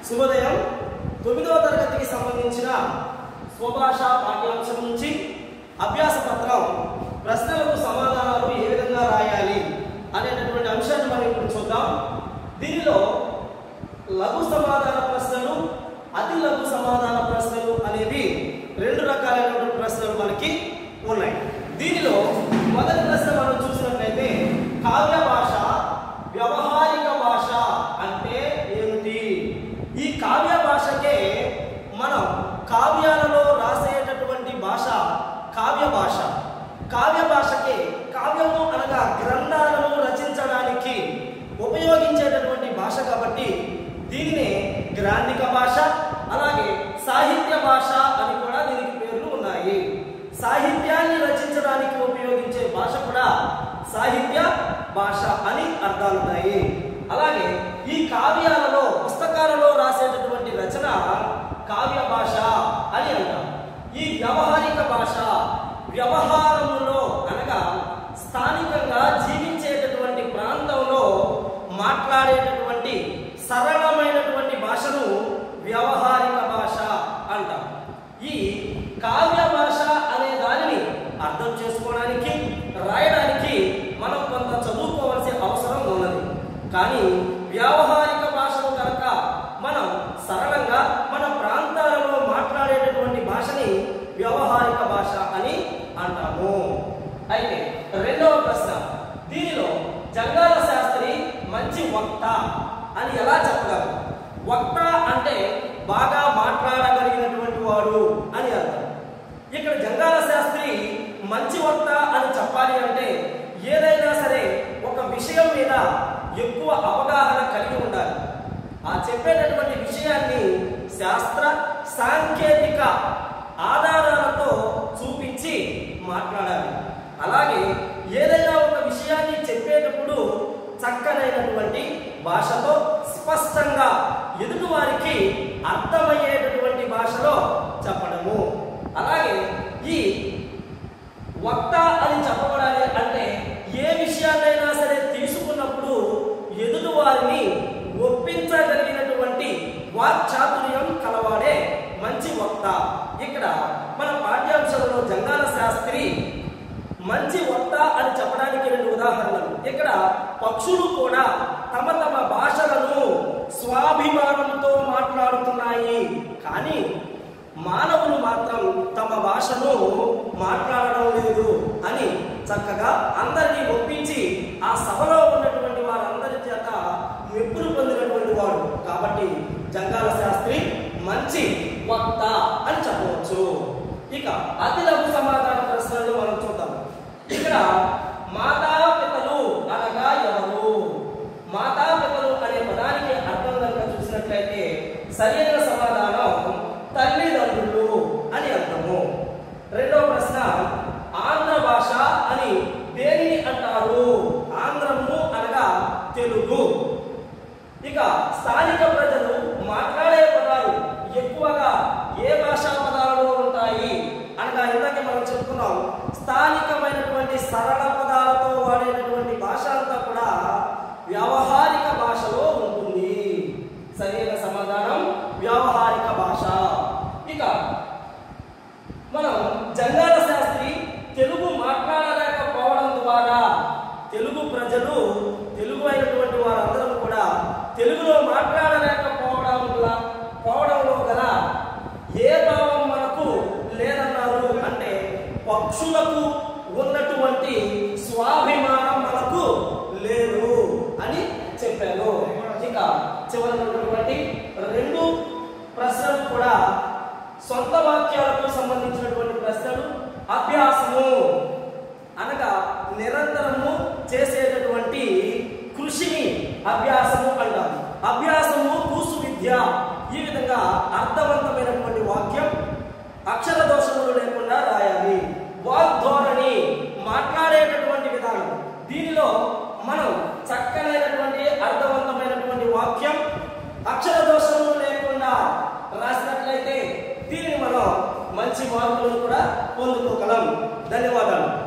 శుభోదయం తొమ్మిదవ తరగతికి సంబంధించిన స్వభాష పాఠ్యాంశం నుంచి అభ్యాస పత్రం ప్రశ్నలకు సమాధానాలు ఏ విధంగా రాయాలి అనేటటువంటి అంశాన్ని మనం ఇప్పుడు చూద్దాం దీనిలో లఘు సమాధాన ప్రశ్నలు అతి లఘు సమాధాన ప్రశ్నలు అనేవి రెండు రకాలైనటువంటి ప్రశ్నలు మనకి ఉన్నాయి దీనిలో మొదటి ప్రశ్న మనం చూసినట్లయితే కావ్య భాష వ్యవహారిక భాష అంటే ఏమిటి ఈ కావ్య భాషకే మనం కావ్యాలలో రాసేటటువంటి భాష కావ్య భాష కావ్య భాషకే కావ్యము అనగా గ్రంథాలను రచించడానికి ఉపయోగించేటటువంటి భాష కాబట్టి దీనినే గ్రాంధిక భాష అలాగే సాహిత్య భాష అని కూడా దీనికి పేర్లు ఉన్నాయి సాహిత్యాన్ని రచించడానికి ఉపయోగించే భాష కూడా సాహిత్య భాష అని అర్థాలు ఉన్నాయి అలాగే ఈ కావ్యాలలో పుస్తకాలలో రాసేటటువంటి రచన కావ్య భాష అని అంటాం ఈ వ్యవహారిక భాష వ్యవహారములో అనగా స్థానికంగా జీవించేటటువంటి ప్రాంతంలో మాట్లాడేటటువంటి సరళమైనటువంటి భాషను వ్యవహారిక భాష అంటాం ఈ కావ్య భాష అనే దానిని అర్థం చేసుకోవడానికి రాయడానికి మనం కొంత చదువుకోవాల్సిన అవసరం ఉన్నది కానీ వ్యావహారిక భాషను కనుక మనం సరళంగా మన ప్రాంతాలలో మాట్లాడేటటువంటి భాషని వ్యవహారిక భాష అని అంటాము అయితే రెండవ ప్రశ్న దీనిలో జంగాల శాస్త్రి మంచి వక్త అని ఎలా చెప్పగలరు వక్త అంటే బాగా మాట్లాడగలిగినటువంటి వాడు అని అర్థం ఇక్కడ జంగాల శాస్త్రి మంచి వక్త అని చెప్పాలి అంటే ఏదైనా సరే ఒక విషయం మీద ఎక్కువ అవగాహన కలిగి ఉండాలి ఆ చెప్పేటటువంటి విషయాన్ని శాస్త్ర సాంకేతిక ఆధారాలతో చూపించి మాట్లాడాలి అలాగే ఏదైనా ఒక విషయాన్ని చెప్పేటప్పుడు చక్కనైనటువంటి భాషతో స్పష్టంగా ఎదుటివారికి అర్థమయ్యేటటువంటి భాషలో చెప్పడము అలాగే ఈ వక్త అని చెప్పబడాలి అంటే ఏ విషయాన్నైనా సరే తీసుకున్నప్పుడు ఎదుటివారిని ఒప్పించగలిగినటువంటి వాక్చాతుర్యం కలవాడే మంచి వక్త ఇక్కడ మన పాఠ్యాంశంలో జంగాల శాస్త్రి మంచి వక్త అని చెప్పడానికి రెండు ఉదాహరణలు ఇక్కడ పక్షులు కూడా తమ తమ భాషలను స్వాభిమానంతో మాట్లాడుతున్నాయి కానీ మానవులు మాత్రం తమ భాషను మాట్లాడడం లేదు అని చక్కగా అందరినీ ఒప్పించి ఆ సభలో ఉన్నటువంటి వారందరి చేత మెప్పులు పొందినటువంటి వాడు కాబట్టి జంగాల శాస్త్రి మంచి వక్త అని చెప్పవచ్చు ఇక అతి లఘు సమాధాన ప్రశ్నలు మనం చూద్దాం ఇక్కడ మాతాపితలు అనగా ఎవరు మాతాపితలు అనే పదానికి అర్థం కనుక చూసినట్లయితే సరైన సమాధానం తల్లిదండ్రులు అని అర్థము రెండవ ప్రశ్న ఆంధ్ర భాష అని దేనిని అంటారు ఆంధ్రము అనగా తెలుగు ఇక స్థానిక ప్రజలు మాట్లాడే పదాలు ఎక్కువగా ఏ భాషా పదాలలో ఉంటాయి అనగా ఇందాక మనం చెప్పుకున్నాం స్థానికమైనటువంటి సరళ పదాలతో వాడేటటువంటి భాష అంతా కూడా వ్యావహారిక భాషలో ఉంటుంది సరైన సమాధానం వ్యావహారిక భాష ఇక మనం జంగాల శాస్త్రి తెలుగు మాట్లాడలేకపోవడం ద్వారా తెలుగు ప్రజలు తెలుగు అయినటువంటి వారందరూ కూడా తెలుగులో మాట్లాడలేకపోవడం వల్ల- పోవడంలో గల ఏ భావం మనకు లేదన్నారు అంటే పక్షులకు ఉన్నటువంటి స్వాభిమానం మనకు లేదు అని చెప్పారు ఇక చివరినటువంటి రెండు ప్రశ్నలు కూడా సొంత వాక్యాలకు సంబంధించినటువంటి ప్రశ్నలు అభ్యాసము అనగా నిరంతరము చేసేటటువంటి కృషిని అభ్యాసము అంటారు అభ్యాసము కూసు విద్య ఈ విధంగా అర్థవంతమైనటువంటి వాక్యం అక్షర దోషములు లేకుండా రాయాలి వాగ్ధోరణి మాట్లాడేటటువంటి విధానం దీనిలో మనం చక్కనైనటువంటి అర్థవంతమైనటువంటి వాక్యం అక్షర దోషములు లేకుండా రాసినట్లయితే దీనిని మనం మంచి మార్కులను కూడా పొందుకోగలం ధన్యవాదాలు